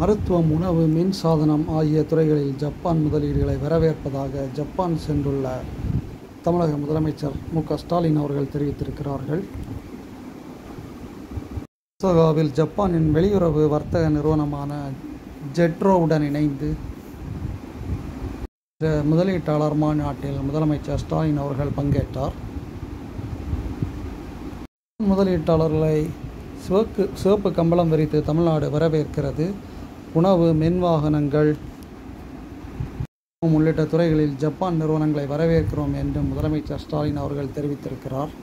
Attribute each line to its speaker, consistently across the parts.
Speaker 1: மருத்துவம் உணவு மின் சாதனம் ஆகிய துறைகளில் ஜப்பான் முதலீடுகளை வரவேற்பதாக ஜப்பான் சென்றுள்ள தமிழக முதலமைச்சர் மு க ஸ்டாலின் அவர்கள் தெரிவித்திருக்கிறார்கள் ஒசாகாவில் ஜப்பானின் வெளியுறவு வர்த்தக நிறுவனமான ஜெட்ரோவுடன் இணைந்து முதலீட்டாளர் மாநாட்டில் முதலமைச்சர் ஸ்டாலின் அவர்கள் பங்கேற்றார் முதலீட்டாளர்களை சிவப்பு சிவப்பு கம்பளம் விரித்து தமிழ்நாடு வரவேற்கிறது உணவு மின் வாகனங்கள் உள்ளிட்ட துறைகளில் ஜப்பான் நிறுவனங்களை வரவேற்கிறோம் என்றும் முதலமைச்சர் ஸ்டாலின் அவர்கள் தெரிவித்திருக்கிறார்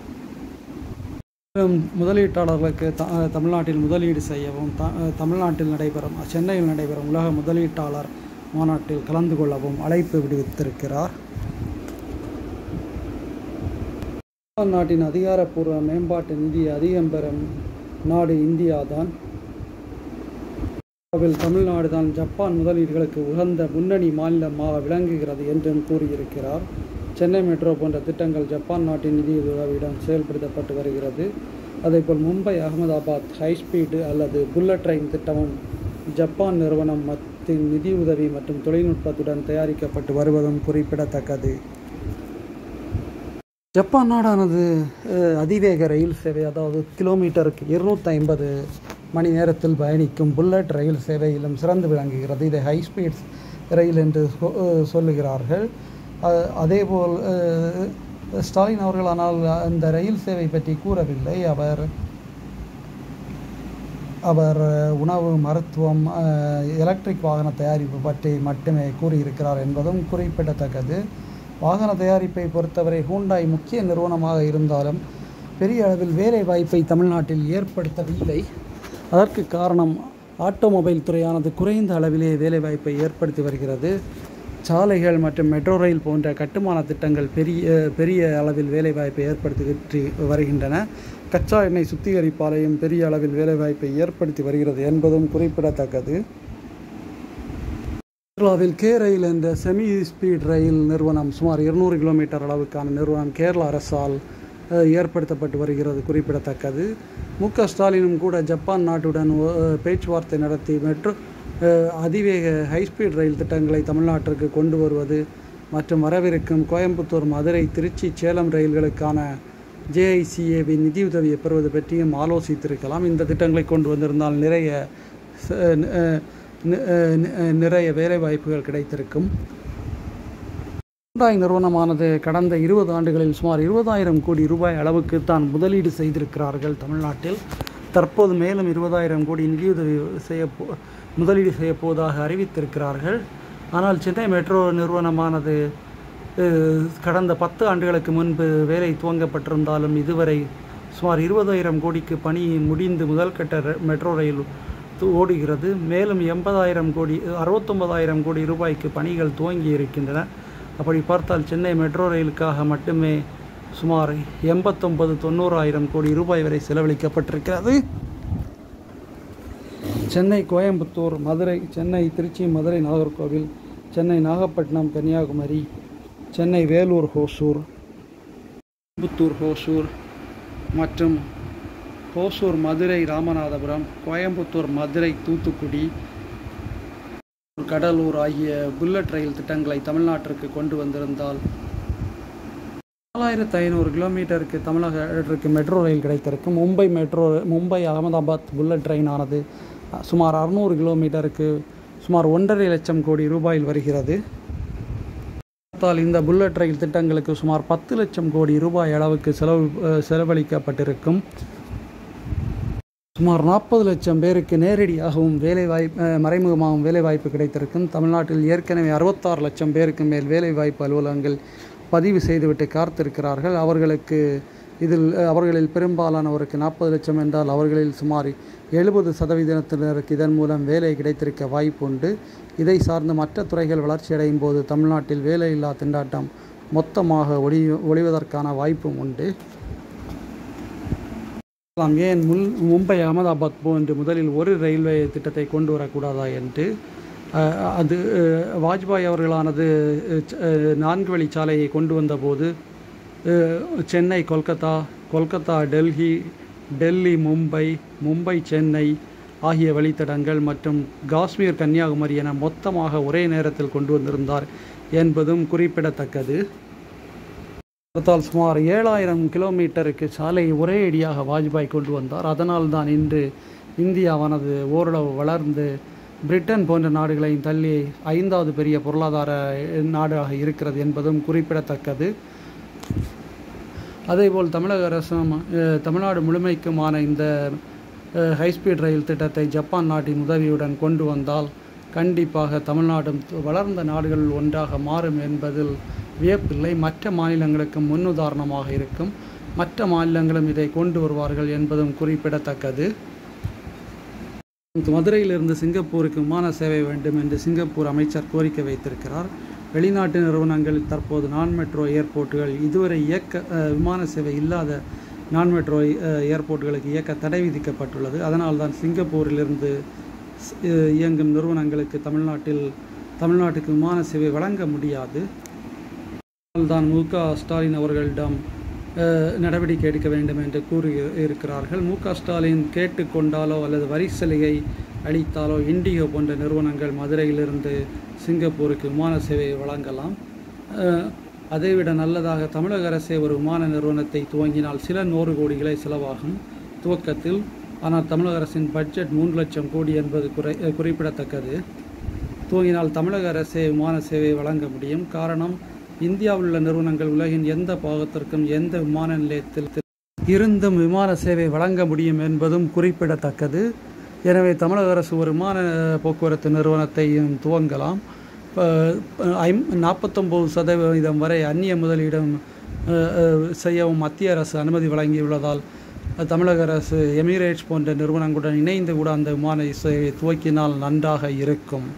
Speaker 1: முதலீட்டாளர்களுக்கு த தமிழ்நாட்டில் முதலீடு செய்யவும் த தமிழ்நாட்டில் நடைபெறும் சென்னையில் நடைபெறும் உலக முதலீட்டாளர் மாநாட்டில் கலந்து கொள்ளவும் அழைப்பு விடுவித்திருக்கிறார் நாட்டின் அதிகாரப்பூர்வ மேம்பாட்டு நிதி அதிகம் பெறும் நாடு இந்தியாதான் தமிழ்நாடு தான் ஜப்பான் முதலீடுகளுக்கு உகந்த முன்னணி மாநிலமாக விளங்குகிறது என்றும் கூறியிருக்கிறார் சென்னை மெட்ரோ போன்ற திட்டங்கள் ஜப்பான் நாட்டின் நிதியுதவியுடன் செயல்படுத்தப்பட்டு வருகிறது அதேபோல் மும்பை அகமதாபாத் ஹைஸ்பீடு அல்லது புல்லட் ட்ரெயின் திட்டமும் ஜப்பான் நிறுவனம் மத்தின் நிதியுதவி மற்றும் தொழில்நுட்பத்துடன் தயாரிக்கப்பட்டு வருவதும் குறிப்பிடத்தக்கது ஜப்பான் நாடானது அதிவேக ரயில் சேவை அதாவது கிலோமீட்டருக்கு இருநூற்றி ஐம்பது மணி நேரத்தில் பயணிக்கும் புல்லட் ரயில் சேவையிலும் சிறந்து விளங்குகிறது இதை ஹைஸ்பீட் ரயில் என்று சொல்லுகிறார்கள் அதேபோல் ஸ்டாலின் அவர்கள் ஆனால் அந்த ரயில் சேவை பற்றி கூறவில்லை அவர் அவர் உணவு மருத்துவம் எலக்ட்ரிக் வாகன தயாரிப்பு பற்றி மட்டுமே கூறியிருக்கிறார் என்பதும் குறிப்பிடத்தக்கது வாகன தயாரிப்பை பொறுத்தவரை ஹூண்டாய் முக்கிய நிறுவனமாக இருந்தாலும் பெரிய அளவில் வேலை வாய்ப்பை தமிழ்நாட்டில் ஏற்படுத்தவில்லை அதற்கு காரணம் ஆட்டோமொபைல் துறையானது குறைந்த அளவிலே வேலைவாய்ப்பை ஏற்படுத்தி வருகிறது சாலைகள் மற்றும் மெட்ரோ ரயில் போன்ற கட்டுமான திட்டங்கள் பெரிய பெரிய அளவில் வேலைவாய்ப்பை ஏற்படுத்தி வருகின்றன கச்சா எண்ணெய் சுத்திகரிப்பாலையும் பெரிய அளவில் வேலைவாய்ப்பை ஏற்படுத்தி வருகிறது என்பதும் குறிப்பிடத்தக்கது கேரளாவில் கே ரயில் என்ற செமி ஸ்பீட் ரயில் நிறுவனம் சுமார் இருநூறு கிலோமீட்டர் அளவுக்கான நிறுவனம் கேரள அரசால் ஏற்படுத்தப்பட்டு வருகிறது குறிப்பிடத்தக்கது மு க ஸ்டாலினும் கூட ஜப்பான் நாட்டுடன் பேச்சுவார்த்தை நடத்தி மெட்ரோ அதிவேக ஹைஸ்பீட் ரயில் திட்டங்களை தமிழ்நாட்டிற்கு கொண்டு வருவது மற்றும் வரவிருக்கும் கோயம்புத்தூர் மதுரை திருச்சி சேலம் ரயில்களுக்கான ஜேஐசிஏவின் நிதியுதவியை பெறுவது பற்றியும் ஆலோசித்திருக்கலாம் இந்த திட்டங்களை கொண்டு வந்திருந்தால் நிறைய நிறைய வேலைவாய்ப்புகள் கிடைத்திருக்கும் ஹூண்டாய் நிறுவனமானது கடந்த இருபது ஆண்டுகளில் சுமார் இருபதாயிரம் கோடி ரூபாய் அளவுக்கு தான் முதலீடு செய்திருக்கிறார்கள் தமிழ்நாட்டில் தற்போது மேலும் இருபதாயிரம் கோடி நிதியுதவி செய்ய முதலீடு செய்யப்போவதாக அறிவித்திருக்கிறார்கள் ஆனால் சென்னை மெட்ரோ நிறுவனமானது கடந்த பத்து ஆண்டுகளுக்கு முன்பு வேலை துவங்கப்பட்டிருந்தாலும் இதுவரை சுமார் இருபதாயிரம் கோடிக்கு பணி முடிந்து முதல் கட்ட மெட்ரோ ரயில் ஓடுகிறது மேலும் எண்பதாயிரம் கோடி அறுபத்தொன்பதாயிரம் கோடி ரூபாய்க்கு பணிகள் துவங்கி இருக்கின்றன அப்படி பார்த்தால் சென்னை மெட்ரோ ரயிலுக்காக மட்டுமே சுமார் எண்பத்தொன்பது தொண்ணூறாயிரம் கோடி ரூபாய் வரை செலவழிக்கப்பட்டிருக்கிறது சென்னை கோயம்புத்தூர் மதுரை சென்னை திருச்சி மதுரை நாகர்கோவில் சென்னை நாகப்பட்டினம் கன்னியாகுமரி சென்னை வேலூர் ஹோசூர் கோயம்புத்தூர் ஹோசூர் மற்றும் ஹோசூர் மதுரை ராமநாதபுரம் கோயம்புத்தூர் மதுரை தூத்துக்குடி கடலூர் ஆகிய புல்லட் ரயில் திட்டங்களை தமிழ்நாட்டிற்கு கொண்டு வந்திருந்தால் நாலாயிரத்து ஐநூறு கிலோமீட்டருக்கு தமிழகத்திற்கு மெட்ரோ ரயில் கிடைத்திருக்கும் Mumbai metro Mumbai Ahmedabad bullet train ஆனது சுமார் அறுநூறு கிலோமீட்டருக்கு சுமார் ஒன்றரை லட்சம் கோடி ரூபாயில் வருகிறது பார்த்தால் இந்த புல்லட் ரயில் திட்டங்களுக்கு சுமார் பத்து லட்சம் கோடி ரூபாய் அளவுக்கு செலவு செலவழிக்கப்பட்டிருக்கும் சுமார் நாற்பது லட்சம் பேருக்கு நேரடியாகவும் வேலைவாய்ப்பு மறைமுகமாகவும் வேலைவாய்ப்பு கிடைத்திருக்கும் தமிழ்நாட்டில் ஏற்கனவே அறுபத்தாறு லட்சம் பேருக்கு மேல் வேலைவாய்ப்பு அலுவலகங்கள் பதிவு செய்துவிட்டு காத்திருக்கிறார்கள் அவர்களுக்கு இதில் அவர்களில் பெரும்பாலானவருக்கு நாற்பது லட்சம் என்றால் அவர்களில் சுமார் எழுபது சதவீதத்தினருக்கு இதன் மூலம் வேலை கிடைத்திருக்க வாய்ப்பு உண்டு இதை சார்ந்து மற்ற துறைகள் வளர்ச்சியடையும் போது தமிழ்நாட்டில் வேலையில்லா திண்டாட்டம் மொத்தமாக ஒளி ஒளிவதற்கான வாய்ப்பும் உண்டு ஏன் முல் மும்பை அகமதாபாத் போன்று முதலில் ஒரு ரயில்வே திட்டத்தை கொண்டு வரக்கூடாதா என்று அது வாஜ்பாய் அவர்களானது நான்கு வழிச்சாலையை கொண்டு வந்தபோது சென்னை கொல்கத்தா கொல்கத்தா டெல்லி டெல்லி மும்பை மும்பை சென்னை ஆகிய வழித்தடங்கள் மற்றும் காஷ்மீர் கன்னியாகுமரி என மொத்தமாக ஒரே நேரத்தில் கொண்டு வந்திருந்தார் என்பதும் குறிப்பிடத்தக்கது பார்த்தால் சுமார் ஏழாயிரம் கிலோமீட்டருக்கு சாலையை ஒரே அடியாக வாஜ்பாய் கொண்டு வந்தார் அதனால் தான் இன்று இந்தியாவானது ஓரளவு வளர்ந்து பிரிட்டன் போன்ற நாடுகளையும் தள்ளி ஐந்தாவது பெரிய பொருளாதார நாடாக இருக்கிறது என்பதும் குறிப்பிடத்தக்கது அதேபோல் தமிழக அரசும் அஹ், தமிழ்நாடு முழுமைக்குமான இந்த அஹ், ஹைஸ்பீட் ரயில் திட்டத்தை ஜப்பான் நாட்டின் உதவியுடன் கொண்டு வந்தால் கண்டிப்பாக தமிழ்நாடும் வளர்ந்த நாடுகளில் ஒன்றாக மாறும் என்பதில் வியப்பில்லை மற்ற மாநிலங்களுக்கு முன்னுதாரணமாக இருக்கும் மற்ற மாநிலங்களும் இதை கொண்டு வருவார்கள் என்பதும் குறிப்பிடத்தக்கது மதுரையிலிருந்து சிங்கப்பூருக்கு விமான சேவை வேண்டும் என்று சிங்கப்பூர் அமைச்சர் கோரிக்கை வைத்திருக்கிறார் வெளிநாட்டு நிறுவனங்கள் தற்போது நான் மெட்ரோ ஏர்போர்ட்டுகள் இதுவரை இயக்க அஹ், விமான சேவை இல்லாத நான் மெட்ரோ அஹ், ஏர்போர்ட்டுகளுக்கு இயக்க தடை விதிக்கப்பட்டுள்ளது அதனால்தான் சிங்கப்பூரிலிருந்து ஸ்- அஹ், இயங்கும் நிறுவனங்களுக்கு தமிழ்நாட்டில் தமிழ்நாட்டுக்கு விமான சேவை வழங்க முடியாது தான் மு க ஸ்டாலின் அவர்களிடம் அஹ், நடவடிக்கை எடுக்க வேண்டும் என்று கூறி இருக்கிறார்கள் மு க ஸ்டாலின் கேட்டுக்கொண்டாலோ அல்லது வரி சலுகை அளித்தாலோ இண்டிகோ போன்ற நிறுவனங்கள் மதுரையிலிருந்து சிங்கப்பூருக்கு விமான சேவை வழங்கலாம் அஹ், அதைவிட நல்லதாக தமிழக அரசே ஒரு விமான நிறுவனத்தை துவங்கினால் சில நூறு கோடிகளை செலவாகும் துவக்கத்தில் ஆனால் தமிழக அரசின் பட்ஜெட் மூன்று லட்சம் கோடி என்பது குறை அஹ், குறிப்பிடத்தக்கது துவங்கினால் தமிழக அரசே விமான சேவை வழங்க முடியும் காரணம் இந்தியாவில் உள்ள நிறுவனங்கள் உலகின் எந்த பாகத்திற்கும் எந்த விமான நிலையத்தில் இருந்தும் விமான சேவை வழங்க முடியும் என்பதும் குறிப்பிடத்தக்கது எனவே தமிழக அரசு ஒரு விமான போக்குவரத்து நிறுவனத்தையும் துவங்கலாம் ஐம் நாற்பத்தொம்போது சதவீதம் வரை அந்நிய முதலீடும் அஹ், அஹ், செய்யவும் மத்திய அரசு அனுமதி வழங்கியுள்ளதால் தமிழக அரசு எமிரேட்ஸ் போன்ற நிறுவனங்களுடன் இணைந்து கூட அந்த விமான சேவையை துவக்கினால் நன்றாக இருக்கும்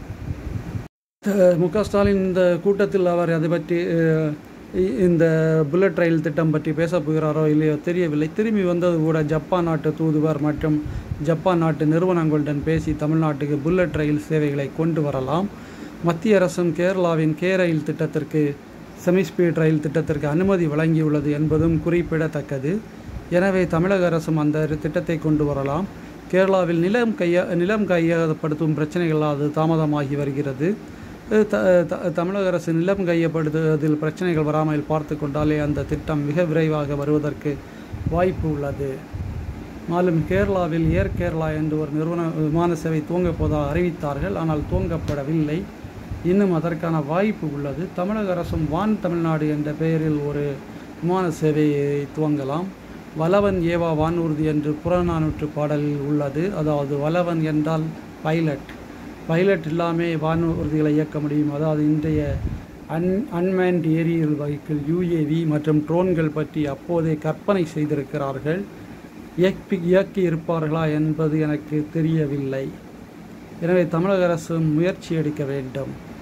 Speaker 1: அஹ் மு க ஸ்டாலின் இந்த கூட்டத்தில் அவர் அதை பற்றி அஹ், இ- இந்த புல்லட் ரயில் திட்டம் பற்றி பேசப் போகிறாரோ இல்லையோ தெரியவில்லை திரும்பி வந்தது கூட ஜப்பான் நாட்டு தூதுவர் மற்றும் ஜப்பான் நாட்டு நிறுவனங்களுடன் பேசி தமிழ்நாட்டுக்கு புல்லட் ரயில் சேவைகளை கொண்டு வரலாம் மத்திய அரசும் கேரளாவின் கே ரயில் திட்டத்திற்கு செமி ஸ்பீட் ரயில் திட்டத்திற்கு அனுமதி வழங்கியுள்ளது என்பதும் குறிப்பிடத்தக்கது எனவே தமிழக அரசும் அந்த திட்டத்தை கொண்டு வரலாம் கேரளாவில் நிலம் கைய நிலம் கையகப்படுத்தும் பிரச்சனைகள் அது தாமதமாகி வருகிறது அஹ் த த- தமிழக அரசு நிலம் கையப்படுத்துவதில் பிரச்சனைகள் வராமல் பார்த்து கொண்டாலே அந்த திட்டம் மிக விரைவாக வருவதற்கு வாய்ப்பு உள்ளது மேலும் கேரளாவில் ஏர் கேரளா என்று ஒரு நிறுவன விமான சேவை துவங்கப் போதாக அறிவித்தார்கள் ஆனால் துவங்கப்படவில்லை இன்னும் அதற்கான வாய்ப்பு உள்ளது தமிழக அரசும் வான் தமிழ்நாடு என்ற பெயரில் ஒரு விமான சேவையை துவங்கலாம் வலவன் ஏவா வானூர்தி என்று புறநானூற்று பாடலில் உள்ளது அதாவது வலவன் என்றால் பைலட் பைலட் இல்லாமல் வானூர்திகளை இயக்க முடியும் அதாவது இன்றைய un unmanned aerial vehicle UAV மற்றும் ட்ரோன்கள் பற்றி அப்போதே கற்பனை செய்திருக்கிறார்கள் இயக்கி இயக்கி இருப்பார்களா என்பது எனக்கு தெரியவில்லை எனவே தமிழக அரசு முயற்சி எடுக்க வேண்டும்